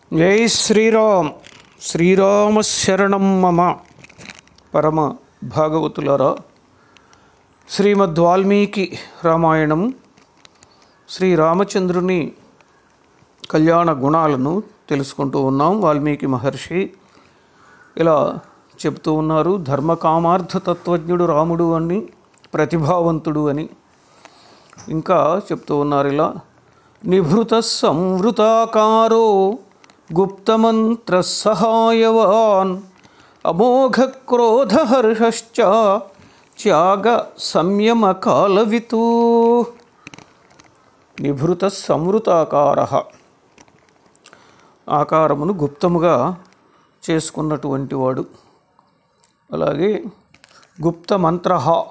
జై శ్రీరామ్ శ్రీరామ శరణం మమ పరమ భాగవతులారా శ్రీమద్ వాల్మీకి రామాయణం శ్రీరామచంద్రుని కళ్యాణ గుణాలను తెలుసుకుంటూ ఉన్నాం వాల్మీకి మహర్షి ఇలా చెప్తూ ఉన్నారు ధర్మకామార్థ తత్వజ్ఞుడు రాముడు అని ప్రతిభావంతుడు అని ఇంకా చెప్తూ ఉన్నారు ఇలా నిభృత సంవృతాకారో గుప్తమంత్ర సహాయవాన్ అమోఘ క్రోధహర్షశ్చ త్యాగ సంయమ కాలవితూ నిభృత సంవృతాకార ఆకారమును గుప్తముగా చేసుకున్నటువంటి వాడు అలాగే గుప్త మంత్ర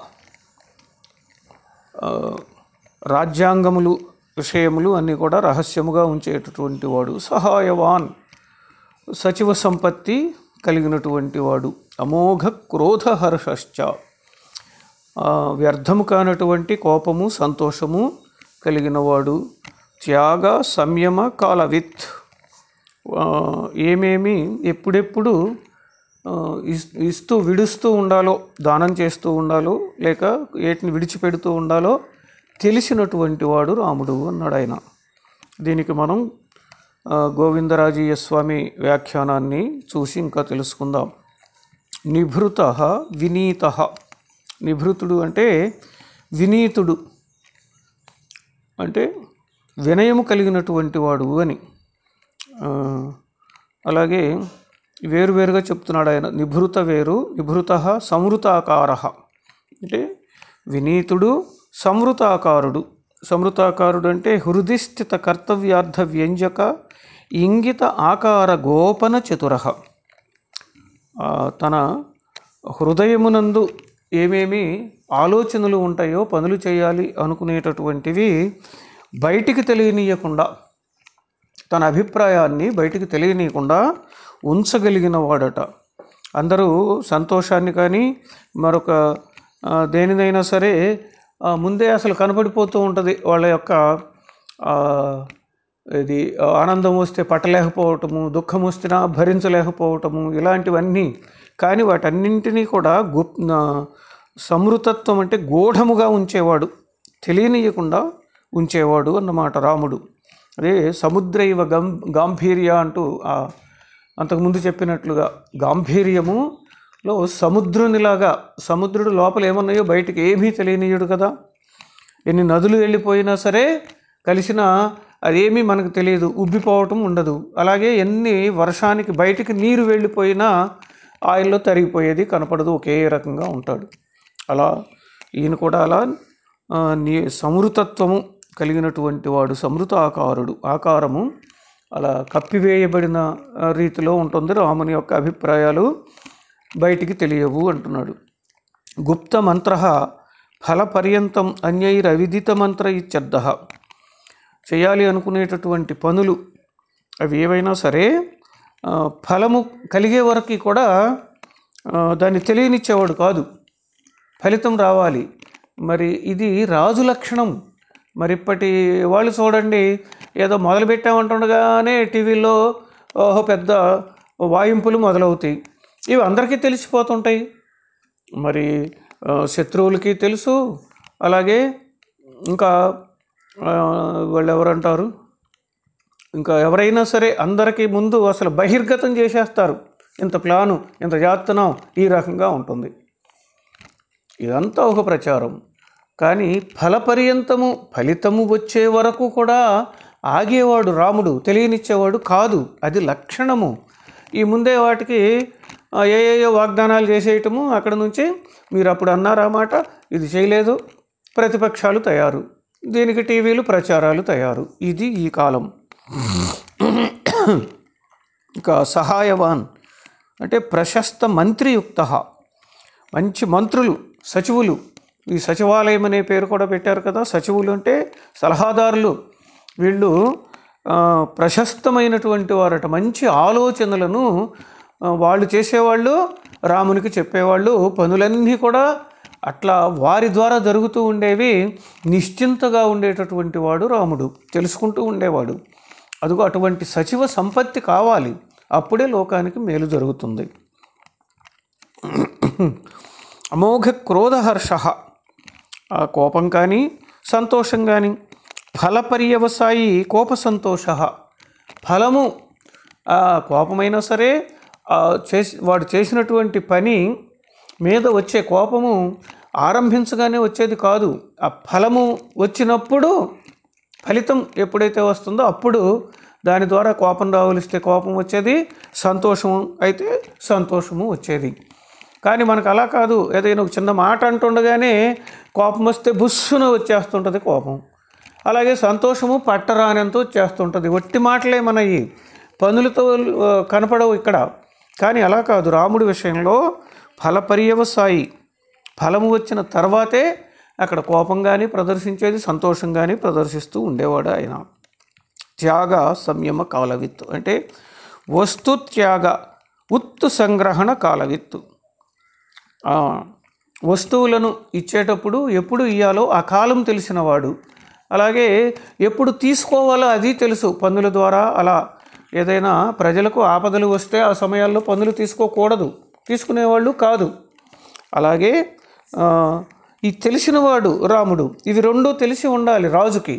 రాజ్యాంగములు విషయములు అన్నీ కూడా రహస్యముగా ఉంచేటటువంటి వాడు సహాయవాన్ సచివ సంపత్తి కలిగినటువంటి వాడు అమోఘ క్రోధహర్షశ్చ ఆ, వ్యర్థము కానటువంటి కోపము సంతోషము కలిగినవాడు త్యాగ సంయమ కాలవిత్ ఆ, ఏమేమి ఎప్పుడెప్పుడు ఆ, ఇస్- ఇస్తూ విడుస్తూ ఉండాలో దానం చేస్తూ ఉండాలో లేక ఏటిని విడిచిపెడుతూ ఉండాలో తెలిసినటువంటి వాడు రాముడు అన్నాడు ఆయన దీనికి మనం ఆ, గోవిందరాజీయ స్వామి వ్యాఖ్యానాన్ని చూసి ఇంకా తెలుసుకుందాం నిభృత వినీత నిభృతుడు అంటే వినీతుడు అంటే వినయము కలిగినటువంటి వాడు అని ఆ, అలాగే వేరువేరుగా చెప్తున్నాడు ఆయన నిభృత వేరు నిభృత సంవృతాకార అంటే వినీతుడు సంవృతాకారుడు సంవృతాకారుడు అంటే హృదిస్థిత కర్తవ్యార్థ వ్యంజక ఇంగిత ఆకార గోపన చతుర ఆ, తన హృదయమునందు ఏమేమి ఆలోచనలు ఉంటాయో పనులు చేయాలి అనుకునేటటువంటివి బయటికి తెలియనీయకుండా తన అభిప్రాయాన్ని బయటికి తెలియనీయకుండా ఉంచగలిగిన వాడట అందరూ సంతోషాన్ని కానీ మరొక ఆ, దేనినైనా సరే ఆ, ముందే అసలు కనపడిపోతూ ఉంటుంది వాళ్ళ యొక్క ఆ, ఇది ఆనందం వస్తే పట్టలేకపోవటము దుఃఖం వస్తున్నా భరించలేకపోవటము ఇలాంటివన్నీ కానీ వాటన్నింటినీ కూడా గుప్ ఆ, సమృతత్వం అంటే గూఢముగా ఉంచేవాడు తెలియనీయకుండా ఉంచేవాడు అన్నమాట రాముడు అదే సముద్రైవ గం గాంభీర్య అంటూ ఆ అంతకుముందు చెప్పినట్లుగా గాంభీర్యములో సముద్రునిలాగా సముద్రుడు లోపల ఏమన్నాయో బయటికి ఏమీ తెలియనీయుడు కదా ఎన్ని నదులు వెళ్ళిపోయినా సరే కలిసిన అదేమీ మనకు తెలియదు ఉబ్బిపోవటం ఉండదు అలాగే ఎన్ని వర్షానికి బయటికి నీరు వెళ్ళిపోయినా ఆయనలో తరిగిపోయేది కనపడదు ఒకే రకంగా ఉంటాడు అలా ఈయన కూడా అలా ఆ, నీ సమృతత్వము కలిగినటువంటి వాడు సమృత ఆకారుడు ఆకారము అలా కప్పివేయబడిన ఆ, రీతిలో ఉంటుంది రాముని యొక్క అభిప్రాయాలు బయటికి తెలియవు అంటున్నాడు గుప్త మంత్ర ఫలపర్యంతం అన్యైరవిదిత మంత్ర ఇత్యర్థ చేయాలి అనుకునేటటువంటి పనులు అవి ఏవైనా సరే ఆ, ఫలము కలిగే వరకు కూడా ఆ, దాన్ని తెలియనిచ్చేవాడు కాదు ఫలితం రావాలి మరి ఇది రాజు లక్షణం మరి ఇప్పటి వాళ్ళు చూడండి ఏదో మొదలు పెట్టామంటుండగానే టీవీలో ఓహో పెద్ద వాయింపులు మొదలవుతాయి ఇవి అందరికీ తెలిసిపోతుంటాయి మరి ఆ, శత్రువులకి తెలుసు అలాగే ఇంకా ఆ, వాళ్ళు ఎవరంటారు ఇంకా ఎవరైనా సరే అందరికీ ముందు అసలు బహిర్గతం చేసేస్తారు ఇంత ప్లాను ఇంత చేస్తున్నాం ఈ రకంగా ఉంటుంది ఇదంతా ఒక ప్రచారం కానీ ఫలపర్యంతము ఫలితము వచ్చే వరకు కూడా ఆగేవాడు రాముడు తెలియనిచ్చేవాడు కాదు అది లక్షణము ఈ ముందే వాటికి ఆ, ఏ ఏయో వాగ్దానాలు చేసేయటము అక్కడ నుంచి మీరు అప్పుడు అన్నారా మాట ఇది చేయలేదు ప్రతిపక్షాలు తయారు దీనికి టీవీలు ప్రచారాలు తయారు ఇది ఈ కాలం ఇంకా సహాయవాన్ అంటే ప్రశస్త మంత్రియుక్త మంచి మంత్రులు సచివులు ఈ సచివాలయం అనే పేరు కూడా పెట్టారు కదా సచివులు అంటే సలహాదారులు వీళ్ళు ఆ, ప్రశస్తమైనటువంటి వారట మంచి ఆలోచనలను ఆ, వాళ్ళు చేసేవాళ్ళు రామునికి చెప్పేవాళ్ళు పనులన్నీ కూడా అట్లా వారి ద్వారా జరుగుతూ ఉండేవి నిశ్చింతగా ఉండేటటువంటి వాడు రాముడు తెలుసుకుంటూ ఉండేవాడు అదిగో అటువంటి సచివ సంపత్తి కావాలి అప్పుడే లోకానికి మేలు జరుగుతుంది అమోఘ క్రోధహర్ష ఆ కోపం కానీ సంతోషం కానీ ఫలపర్యవసాయి కోప సంతోష ఫలము ఆ కోపమైనా సరే ఆ చేసి వాడు చేసినటువంటి పని మీద వచ్చే కోపము ఆరంభించగానే వచ్చేది కాదు ఆ ఫలము వచ్చినప్పుడు ఫలితం ఎప్పుడైతే వస్తుందో అప్పుడు దాని ద్వారా కోపం రావలిస్తే కోపం వచ్చేది సంతోషము అయితే సంతోషము వచ్చేది కానీ మనకు అలా కాదు ఏదైనా ఒక చిన్న మాట అంటుండగానే కోపం వస్తే బుస్సున వచ్చేస్తుంటుంది కోపం అలాగే సంతోషము పట్టరానంత వచ్చేస్తుంటుంది ఒట్టి మాటలే మనవి పనులతో ఆ, కనపడవు ఇక్కడ కానీ అలా కాదు రాముడి విషయంలో ఫలపర్యవసాయి ఫలము వచ్చిన తర్వాతే అక్కడ కోపం కానీ ప్రదర్శించేది సంతోషం కానీ ప్రదర్శిస్తూ ఉండేవాడు ఆయన త్యాగ సంయమ కాలవిత్తు అంటే వస్తు త్యాగ ఉత్తు సంగ్రహణ కాలవిత్తు ఆ, వస్తువులను ఇచ్చేటప్పుడు ఎప్పుడు ఇయ్యాలో ఆ కాలం తెలిసినవాడు అలాగే ఎప్పుడు తీసుకోవాలో అది తెలుసు పన్నుల ద్వారా అలా ఏదైనా ప్రజలకు ఆపదలు వస్తే ఆ సమయాల్లో పన్నులు తీసుకోకూడదు తీసుకునేవాళ్ళు కాదు అలాగే ఆ, ఈ తెలిసినవాడు రాముడు ఇవి రెండు తెలిసి ఉండాలి రాజుకి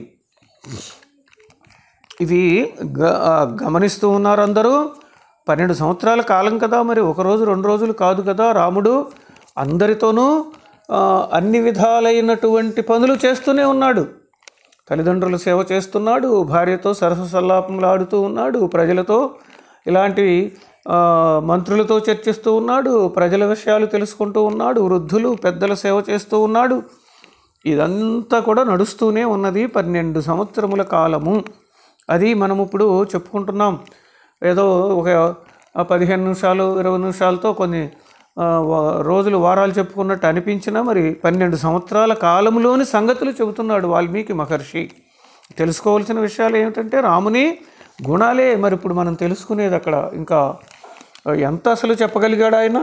ఇవి గ ఆ, గమనిస్తూ ఉన్నారు అందరూ పన్నెండు సంవత్సరాల కాలం కదా మరి ఒక రోజు రెండు రోజులు కాదు కదా రాముడు అందరితోనూ ఆ, అన్ని విధాలైనటువంటి పనులు చేస్తూనే ఉన్నాడు తల్లిదండ్రుల సేవ చేస్తున్నాడు భార్యతో సరస సల్లాపములు ఆడుతూ ఉన్నాడు ప్రజలతో ఇలాంటి ఆ, మంత్రులతో చర్చిస్తూ ఉన్నాడు ప్రజల విషయాలు తెలుసుకుంటూ ఉన్నాడు వృద్ధులు పెద్దల సేవ చేస్తూ ఉన్నాడు ఇదంతా కూడా నడుస్తూనే ఉన్నది పన్నెండు సంవత్సరముల కాలము అది మనం ఇప్పుడు చెప్పుకుంటున్నాం ఏదో ఒక ఆ పదిహేను నిమిషాలు ఇరవై నిమిషాలతో కొన్ని ఆ, వా- రోజులు వారాలు చెప్పుకున్నట్టు అనిపించినా మరి పన్నెండు సంవత్సరాల కాలంలోని సంగతులు చెబుతున్నాడు వాల్మీకి మహర్షి తెలుసుకోవాల్సిన విషయాలు ఏమిటంటే రాముని గుణాలే మరి ఇప్పుడు మనం తెలుసుకునేది అక్కడ ఇంకా ఎంత అసలు చెప్పగలిగాడు ఆయన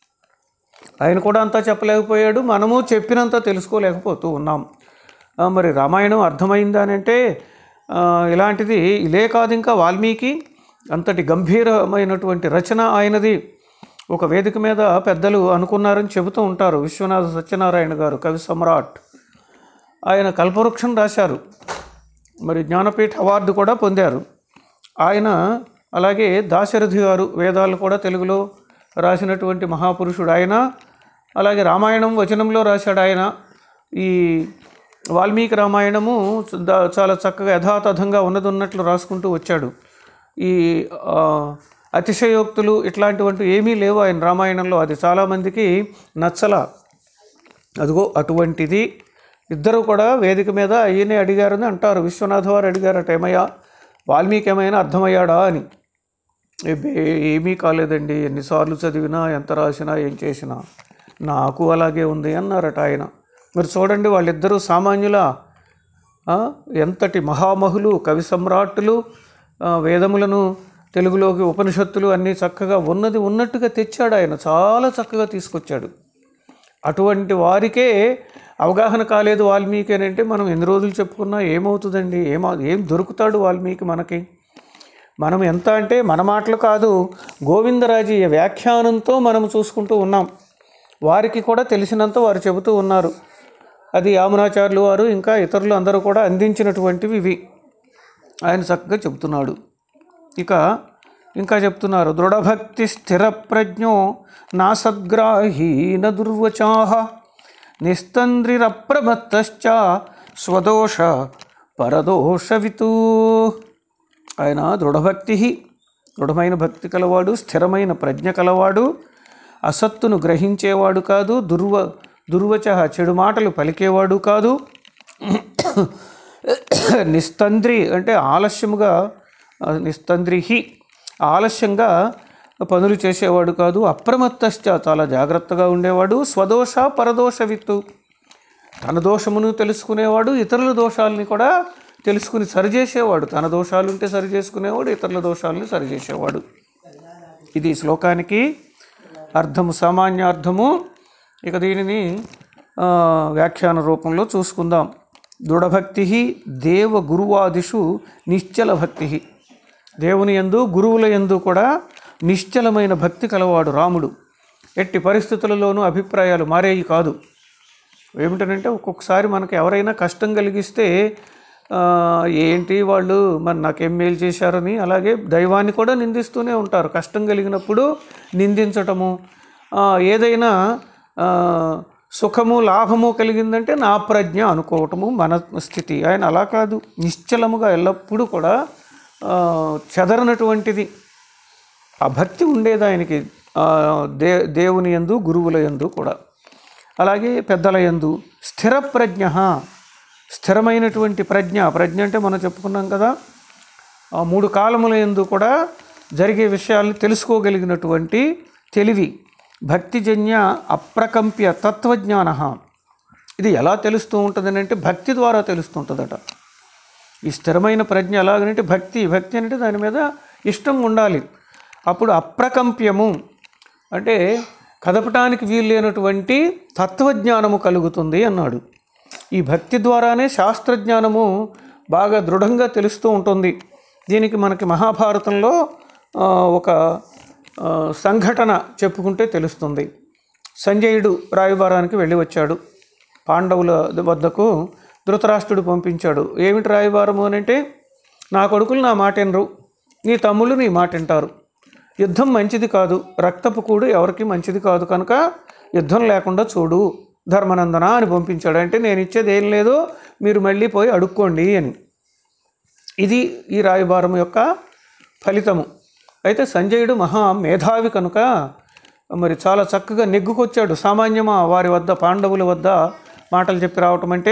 ఆయన కూడా అంతా చెప్పలేకపోయాడు మనము చెప్పినంత తెలుసుకోలేకపోతూ ఉన్నాం ఆ, మరి రామాయణం అర్థమైందా అని అంటే ఆ, ఇలాంటిది ఇలే కాదు ఇంకా వాల్మీకి అంతటి గంభీరమైనటువంటి రచన ఆయనది ఒక వేదిక మీద పెద్దలు అనుకున్నారని చెబుతూ ఉంటారు విశ్వనాథ సత్యనారాయణ గారు కవి సమ్రాట్ ఆయన కల్పవృక్షం రాశారు మరి జ్ఞానపీఠ అవార్డు కూడా పొందారు ఆయన అలాగే దాశరథి గారు వేదాలు కూడా తెలుగులో రాసినటువంటి మహాపురుషుడు ఆయన అలాగే రామాయణం వచనంలో రాశాడు ఆయన ఈ వాల్మీకి రామాయణము ద- చాలా చక్కగా యథాతథంగా ఉన్నది ఉన్నట్లు రాసుకుంటూ వచ్చాడు ఈ ఆ, అతిశయోక్తులు ఇట్లాంటివంటి ఏమీ లేవు ఆయన రామాయణంలో అది చాలామందికి నచ్చల అదిగో అటువంటిది ఇద్దరు కూడా వేదిక మీద ఈయనే అడిగారని అంటారు విశ్వనాథ వారు అడిగారట ఏమయ్యా వాల్మీకి ఏమైనా అర్థమయ్యాడా అని "ఏబే, ఏమీ కాలేదండి ఎన్నిసార్లు చదివినా ఎంత రాసినా ఏం చేసినా నాకు అలాగే ఉంది అన్నారట ఆయన మరి చూడండి వాళ్ళిద్దరూ సామాన్యుల ఎంతటి మహామహులు కవి సమ్రాట్టులు ఆ, వేదములను తెలుగులోకి ఉపనిషత్తులు అన్నీ చక్కగా ఉన్నది ఉన్నట్టుగా తెచ్చాడు ఆయన చాలా చక్కగా తీసుకొచ్చాడు అటువంటి వారికే అవగాహన కాలేదు వాల్మీకి అని అంటే మనం ఎన్ని రోజులు చెప్పుకున్నా ఏమవుతుందండి ఏమో ఏం దొరుకుతాడు వాల్మీకి మనకి మనం ఎంత అంటే మన మాటలు కాదు గోవిందరాజీయ వ్యాఖ్యానంతో మనం చూసుకుంటూ ఉన్నాం వారికి కూడా తెలిసినంత వారు చెబుతూ ఉన్నారు అది యామునాచార్యులు వారు ఇంకా ఇతరులు అందరూ కూడా అందించినటువంటివి ఇవి ఆయన చక్కగా చెబుతున్నాడు ఇక ఇంకా చెప్తున్నారు దృఢభక్తి స్థిర ప్రజ్ఞో నా సద్గ్రాహీన దుర్వచాహ నిస్తంద్రిరప్రమత్తశ్చ స్వదోష పరదోషవితూ ఆయన దృఢభక్తి దృఢమైన భక్తి కలవాడు స్థిరమైన ప్రజ్ఞ కలవాడు అసత్తును గ్రహించేవాడు కాదు దుర్వ దుర్వచ చెడు మాటలు పలికేవాడు కాదు నిస్తంద్రి అంటే ఆలస్యముగా ఆ, నిస్తంద్రిహి ఆలస్యంగా పనులు చేసేవాడు కాదు అప్రమత్తశ్చ చాలా జాగ్రత్తగా ఉండేవాడు స్వదోష పరదోష విత్తు తన దోషమును తెలుసుకునేవాడు ఇతరుల దోషాలని కూడా తెలుసుకుని సరిచేసేవాడు తన దోషాలు ఉంటే సరి చేసుకునేవాడు ఇతరుల దోషాలని సరిచేసేవాడు ఇది ఈ శ్లోకానికి అర్థము సామాన్య అర్థము ఇక దీనిని ఆ, వ్యాఖ్యాన రూపంలో చూసుకుందాం దృఢభక్తి దేవ గురువాదిషు నిశ్చల భక్తి దేవుని యందు గురువుల యందు కూడా నిశ్చలమైన భక్తి కలవాడు రాముడు ఎట్టి పరిస్థితులలోనూ అభిప్రాయాలు మారేవి కాదు ఏమిటనంటే ఒక్కొక్కసారి మనకు ఎవరైనా కష్టం కలిగిస్తే ఆ, ఏంటి వాళ్ళు మరి నాకేం మేలు చేశారని అలాగే దైవాన్ని కూడా నిందిస్తూనే ఉంటారు కష్టం కలిగినప్పుడు నిందించటము ఆ, ఏదైనా ఆ, సుఖము లాభము కలిగిందంటే నా ప్రజ్ఞ అనుకోవటము మన స్థితి ఆయన అలా కాదు నిశ్చలముగా ఎల్లప్పుడూ కూడా ఆ, చెదరనటువంటిది ఆ భక్తి ఉండేది ఆయనకి ఆ, దే దేవుని యందు గురువుల యందు కూడా అలాగే పెద్దల యందు స్థిర ప్రజ్ఞ స్థిరమైనటువంటి ప్రజ్ఞ ప్రజ్ఞ అంటే మనం చెప్పుకున్నాం కదా ఆ మూడు కాలముల యందు కూడా జరిగే విషయాల్ని తెలుసుకోగలిగినటువంటి తెలివి భక్తిజన్య అప్రకంప్య తత్వజ్ఞాన ఇది ఎలా తెలుస్తూ ఉంటుంది అంటే భక్తి ద్వారా తెలుస్తుంటుందట ఈ స్థిరమైన ప్రజ్ఞ ఎలాగనంటే భక్తి భక్తి అంటే దాని మీద ఇష్టం ఉండాలి అప్పుడు అప్రకంప్యము అంటే కదపటానికి వీలు లేనటువంటి తత్వజ్ఞానము కలుగుతుంది అన్నాడు ఈ భక్తి ద్వారానే శాస్త్రజ్ఞానము బాగా దృఢంగా తెలుస్తూ ఉంటుంది దీనికి మనకి మహాభారతంలో ఆ, ఒక ఆ, సంఘటన చెప్పుకుంటే తెలుస్తుంది సంజయుడు రాయబారానికి వెళ్ళి వచ్చాడు పాండవుల వద్దకు ధృతరాష్ట్రుడు పంపించాడు ఏమిటి రాయబారము అని అంటే నా కొడుకులు నా మాట వినరు నీ తమ్ముళ్ళు నీ మాట వింటారు యుద్ధం మంచిది కాదు రక్తపు కూడు ఎవరికి మంచిది కాదు కనుక యుద్ధం లేకుండా చూడు ధర్మనందన అని పంపించాడు అంటే నేను ఇచ్చేది ఏం లేదు మీరు మళ్ళీ పోయి అడుక్కోండి అని ఇది ఈ రాయబారం యొక్క ఫలితము అయితే సంజయుడు మహా మేధావి కనుక మరి చాలా చక్కగా నెగ్గుకొచ్చాడు సామాన్యమా వారి వద్ద పాండవుల వద్ద మాటలు చెప్పి రావటం అంటే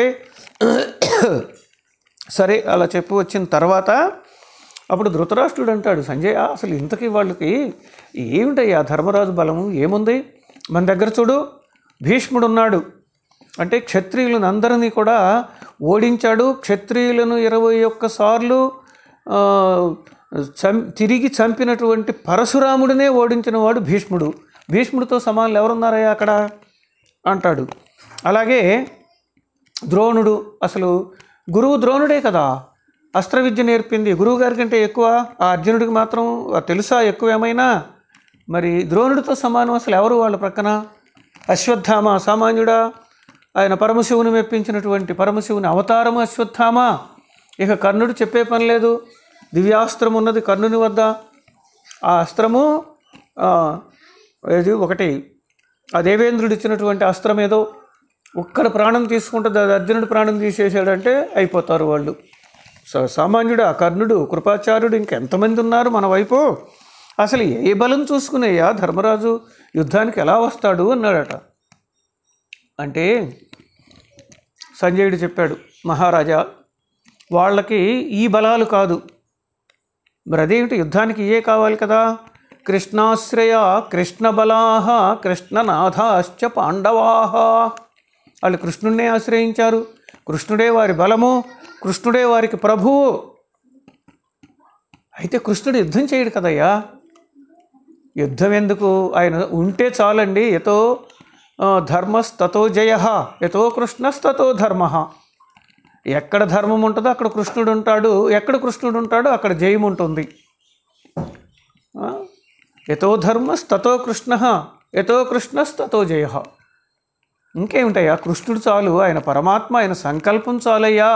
సరే అలా చెప్పి వచ్చిన తర్వాత అప్పుడు ధృతరాష్ట్రుడు అంటాడు సంజయ్ అసలు ఇంతకీ వాళ్ళకి ఏమిటయ్యా ధర్మరాజు బలము ఏముంది మన దగ్గర చూడు భీష్ముడు ఉన్నాడు అంటే క్షత్రియులను అందరినీ కూడా ఓడించాడు క్షత్రియులను ఇరవై ఒక్క సార్లు ఆ, చం తిరిగి చంపినటువంటి పరశురాముడినే ఓడించిన వాడు భీష్ముడు భీష్ముడితో సమానులు ఎవరున్నారయ్యా అక్కడ అంటాడు అలాగే ద్రోణుడు అసలు గురువు ద్రోణుడే కదా అస్త్ర విద్య నేర్పింది గురువు గారి కంటే ఎక్కువ ఆ అర్జునుడికి మాత్రం తెలుసా ఎక్కువ ఏమైనా మరి ద్రోణుడితో సమానం అసలు ఎవరు వాళ్ళ ప్రక్కన అశ్వత్థామ సామాన్యుడా ఆయన పరమశివుని మెప్పించినటువంటి పరమశివుని అవతారము అశ్వత్థామ ఇక కర్ణుడు చెప్పే పని లేదు దివ్యాస్త్రం ఉన్నది కర్ణుని వద్ద ఆ అస్త్రము ఆ, ఏది ఒకటి ఆ దేవేంద్రుడు ఇచ్చినటువంటి అస్త్రం ఏదో ఒక్కడ ప్రాణం తీసుకుంటే అది అర్జునుడు ప్రాణం తీసేసాడంటే అయిపోతారు వాళ్ళు స- సామాన్యుడు ఆ కర్ణుడు కృపాచార్యుడు ఇంకెంతమంది ఉన్నారు మన వైపు అసలు ఏ బలం చూసుకునేయా ధర్మరాజు యుద్ధానికి ఎలా వస్తాడు అన్నాడట అంటే సంజయుడు చెప్పాడు మహారాజా వాళ్ళకి ఈ బలాలు కాదు మరి అదేమిటి యుద్ధానికి ఇయే కావాలి కదా కృష్ణాశ్రయ కృష్ణ బలాహ కృష్ణనాథాశ్చ పాండవాహ వాళ్ళు కృష్ణుడినే ఆశ్రయించారు కృష్ణుడే వారి బలము కృష్ణుడే వారికి ప్రభువు అయితే కృష్ణుడు యుద్ధం చేయడు కదయ్యా యుద్ధం ఎందుకు ఆయన ఉంటే చాలండి ఎతో ఆ, ధర్మస్తతో జయ ఎతో కృష్ణస్తతో ధర్మ ఎక్కడ ధర్మం ఉంటుందో అక్కడ కృష్ణుడు ఉంటాడు ఎక్కడ కృష్ణుడు ఉంటాడో అక్కడ జయం ఉంటుంది ఆ? ఎతో ధర్మస్తతో కృష్ణ ఎతో కృష్ణస్తతో జయ ఇంకేమిటయ్యా కృష్ణుడు చాలు ఆయన పరమాత్మ ఆయన సంకల్పం చాలయ్యా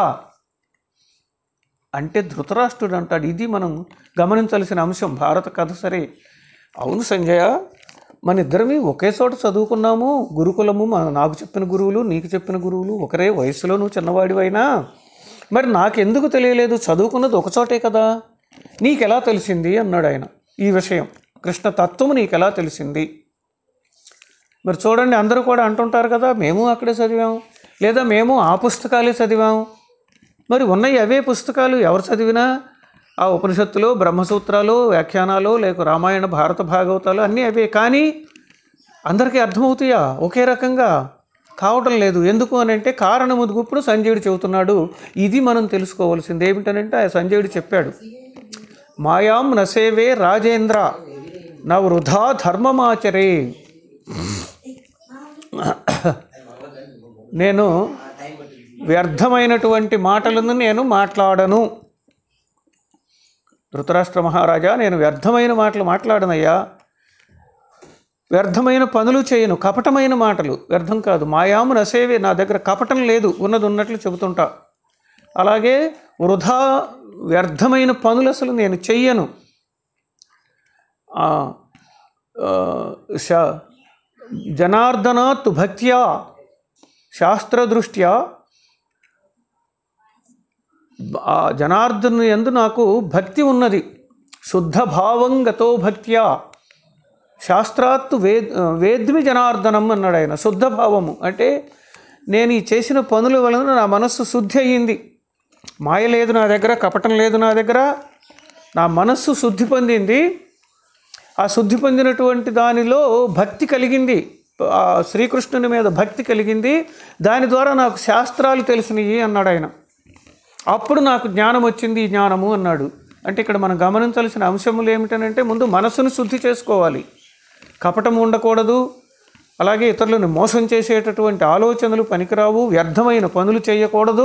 అంటే ధృతరాష్ట్రుడు అంటాడు ఇది మనం గమనించాల్సిన అంశం భారత కథ సరే అవును సంజయ మన ఇద్దరమే ఒకే చోట చదువుకున్నాము గురుకులము మా నాకు చెప్పిన గురువులు నీకు చెప్పిన గురువులు ఒకరే వయసులో నువ్వు చిన్నవాడివైనా మరి నాకెందుకు తెలియలేదు చదువుకున్నది ఒక చోటే కదా నీకెలా తెలిసింది అన్నాడు ఆయన ఈ విషయం కృష్ణ తత్వము నీకెలా తెలిసింది మరి చూడండి అందరూ కూడా అంటుంటారు కదా మేము అక్కడే చదివాం లేదా మేము ఆ పుస్తకాలే చదివాం మరి ఉన్నాయి అవే పుస్తకాలు ఎవరు చదివినా ఆ ఉపనిషత్తులు బ్రహ్మసూత్రాలు వ్యాఖ్యానాలు లేక రామాయణ భారత భాగవతాలు అన్నీ అవే కానీ అందరికీ అర్థమవుతాయా ఒకే రకంగా కావటం లేదు ఎందుకు అని అంటే కారణము ఇప్పుడు సంజయుడు చెబుతున్నాడు ఇది మనం తెలుసుకోవాల్సింది ఏమిటనంటే ఆ సంజయుడు చెప్పాడు మాయాం నసేవే రాజేంద్ర నా వృధా ధర్మమాచరే నేను వ్యర్థమైనటువంటి మాటలను నేను మాట్లాడను ధృతరాష్ట్ర మహారాజా నేను వ్యర్థమైన మాటలు మాట్లాడనయ్యా వ్యర్థమైన పనులు చేయను కపటమైన మాటలు వ్యర్థం కాదు మాయాము నసేవే నా దగ్గర కపటం లేదు ఉన్నది ఉన్నట్లు చెబుతుంటా అలాగే వృధా వ్యర్థమైన పనులు అసలు నేను చెయ్యను ఆ, ఆ, శా- జనార్దనాత్ భక్త్యా శాస్త్రదృష్ట్యా ఆ జనార్దను ఎందు నాకు భక్తి ఉన్నది శుద్ధ భావం గతో భక్త్యా శాస్త్రాత్తు వే వేద్మి జనార్దనం అన్నాడు ఆయన శుద్ధ భావము అంటే నేను ఈ చేసిన పనుల వలన నా మనస్సు శుద్ధి అయ్యింది మాయ లేదు నా దగ్గర కపటం లేదు నా దగ్గర నా మనస్సు శుద్ధి పొందింది ఆ శుద్ధి పొందినటువంటి దానిలో భక్తి కలిగింది ఆ శ్రీకృష్ణుని మీద భక్తి కలిగింది దాని ద్వారా నాకు శాస్త్రాలు తెలిసినవి అన్నాడు ఆయన అప్పుడు నాకు జ్ఞానం వచ్చింది ఈ జ్ఞానము అన్నాడు అంటే ఇక్కడ మనం గమనించాల్సిన అంశములు ఏమిటనంటే ముందు మనసును శుద్ధి చేసుకోవాలి కపటం ఉండకూడదు అలాగే ఇతరులను మోసం చేసేటటువంటి ఆలోచనలు పనికిరావు వ్యర్థమైన పనులు చేయకూడదు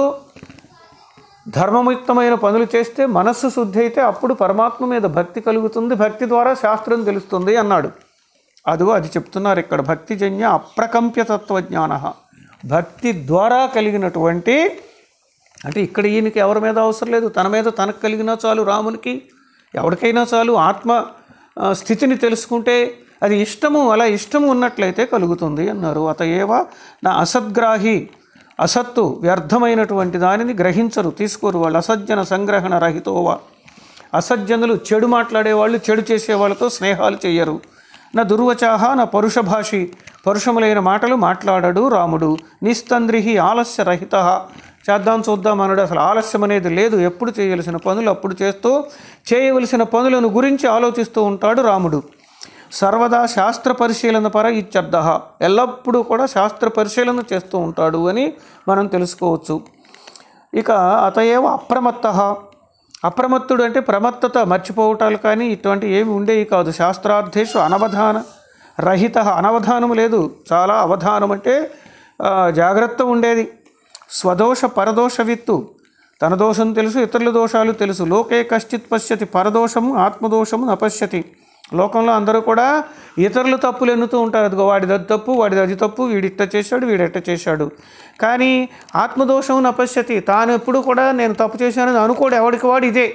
ధర్మయుక్తమైన పనులు చేస్తే మనస్సు శుద్ధి అయితే అప్పుడు పరమాత్మ మీద భక్తి కలుగుతుంది భక్తి ద్వారా శాస్త్రం తెలుస్తుంది అన్నాడు అదిగో అది చెప్తున్నారు ఇక్కడ భక్తిజన్య అప్రకంప్య తత్వజ్ఞాన భక్తి ద్వారా కలిగినటువంటి అంటే ఇక్కడ ఈయనకి ఎవరి మీద అవసరం లేదు తన మీద తనకు కలిగినా చాలు రామునికి ఎవరికైనా చాలు ఆత్మ ఆ, స్థితిని తెలుసుకుంటే అది ఇష్టము అలా ఇష్టము ఉన్నట్లయితే కలుగుతుంది అన్నారు అత ఏవ నా అసద్గ్రాహి అసత్తు వ్యర్థమైనటువంటి దానిని గ్రహించరు తీసుకోరు వాళ్ళు అసజ్జన సంగ్రహణ రహితోవా అసజ్జనులు చెడు మాట్లాడేవాళ్ళు చెడు చేసే వాళ్ళతో స్నేహాలు చెయ్యరు నా దుర్వచాహ నా పరుష భాషి పరుషములైన మాటలు మాట్లాడడు రాముడు నిస్తంద్రిహి ఆలస్య రహిత చేద్దాం చూద్దాం అన్నాడు అసలు ఆలస్యం అనేది లేదు ఎప్పుడు చేయవలసిన పనులు అప్పుడు చేస్తూ చేయవలసిన పనులను గురించి ఆలోచిస్తూ ఉంటాడు రాముడు సర్వదా శాస్త్ర పరిశీలన పర ఇత్యర్థ ఎల్లప్పుడూ కూడా శాస్త్ర పరిశీలన చేస్తూ ఉంటాడు అని మనం తెలుసుకోవచ్చు ఇక అతయేవ అప్రమత్త అప్రమత్తుడు అంటే ప్రమత్తత మర్చిపోవటాలు కానీ ఇటువంటి ఏమి ఉండేవి కాదు శాస్త్రార్థేషు అనవధాన రహిత అనవధానం లేదు చాలా అవధానం అంటే ఆ, జాగ్రత్త ఉండేది స్వదోష పరదోష విత్తు తన దోషం తెలుసు ఇతరుల దోషాలు తెలుసు లోకే కశ్చిత్ పశ్యతి పరదోషము ఆత్మదోషము నపశ్యతి లోకంలో అందరూ కూడా ఇతరుల తప్పులు ఎన్నుతూ ఉంటారు అదిగో వాడిది అది తప్పు వాడిది అది తప్పు వీడిట్ట చేశాడు వీడెట్ట చేశాడు కానీ ఆత్మదోషం నపశ్యతి తాను ఎప్పుడు కూడా నేను తప్పు చేశానని అనుకోడు ఎవడికి వాడు ఇదే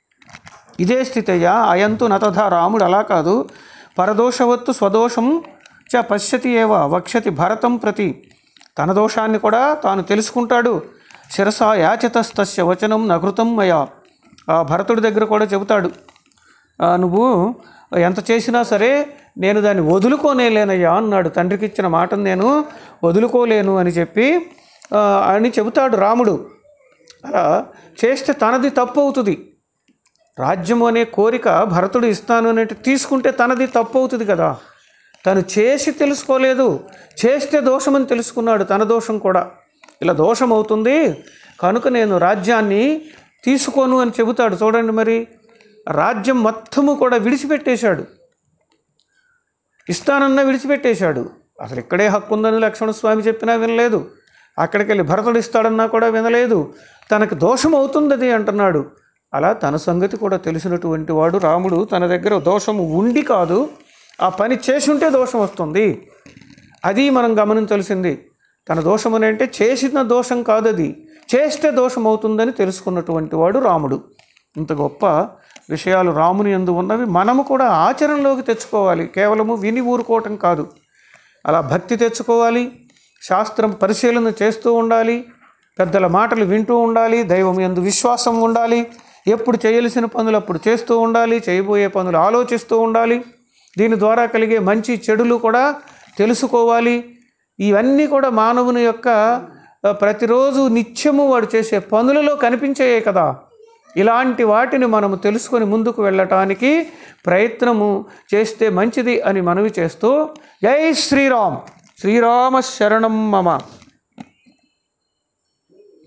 ఇదే స్థితి అయ్యా అయంతు నతథ రాముడు అలా కాదు పరదోషవత్తు స్వదోషం చ పశ్యతి ఏవ వక్షతి భరతం ప్రతి తన దోషాన్ని కూడా తాను తెలుసుకుంటాడు శిరస యాచితస్తస్య వచనం నకృతం మయా ఆ భరతుడి దగ్గర కూడా చెబుతాడు "ఆ, నువ్వు ఎంత చేసినా సరే నేను దాన్ని వదులుకోనేలేనయ్యా అన్నాడు తండ్రికి ఇచ్చిన మాటను నేను వదులుకోలేను అని చెప్పి ఆ, అని చెబుతాడు రాముడు అలా చేస్తే తనది తప్పు అవుతుంది రాజ్యం అనే కోరిక భరతుడు ఇస్తాను అనేటి తీసుకుంటే తనది తప్పు అవుతుంది కదా తను చేసి తెలుసుకోలేదు చేస్తే దోషమని తెలుసుకున్నాడు తన దోషం కూడా ఇలా దోషం అవుతుంది కనుక నేను రాజ్యాన్ని తీసుకోను అని చెబుతాడు చూడండి మరి రాజ్యం మొత్తము కూడా విడిచిపెట్టేశాడు ఇస్తానన్నా విడిచిపెట్టేశాడు అసలు ఇక్కడే హక్కు ఉందని లక్ష్మణస్వామి చెప్పినా వినలేదు అక్కడికి వెళ్ళి భరతుడు ఇస్తాడన్నా కూడా వినలేదు తనకు దోషం అవుతుంది అది అంటున్నాడు అలా తన సంగతి కూడా తెలిసినటువంటి వాడు రాముడు తన దగ్గర దోషము ఉండి కాదు ఆ పని చేసి ఉంటే దోషం వస్తుంది అది మనం గమనించాల్సింది తన దోషం అని అంటే చేసిన దోషం కాదు అది చేస్తే దోషం అవుతుందని తెలుసుకున్నటువంటి వాడు రాముడు ఇంత గొప్ప విషయాలు రాముని ఎందు ఉన్నవి మనము కూడా ఆచరణలోకి తెచ్చుకోవాలి కేవలము విని ఊరుకోవటం కాదు అలా భక్తి తెచ్చుకోవాలి శాస్త్రం పరిశీలన చేస్తూ ఉండాలి పెద్దల మాటలు వింటూ ఉండాలి దైవం ఎందు విశ్వాసం ఉండాలి ఎప్పుడు చేయవలసిన పనులు అప్పుడు చేస్తూ ఉండాలి చేయబోయే పనులు ఆలోచిస్తూ ఉండాలి దీని ద్వారా కలిగే మంచి చెడులు కూడా తెలుసుకోవాలి ఇవన్నీ కూడా మానవుని యొక్క ఆ, ప్రతిరోజు నిత్యము వాడు చేసే పనులలో కనిపించాయే కదా ఇలాంటి వాటిని మనము తెలుసుకొని ముందుకు వెళ్ళటానికి ప్రయత్నము చేస్తే మంచిది అని మనవి చేస్తూ జై శ్రీరామ్ శ్రీరామ శరణం మమ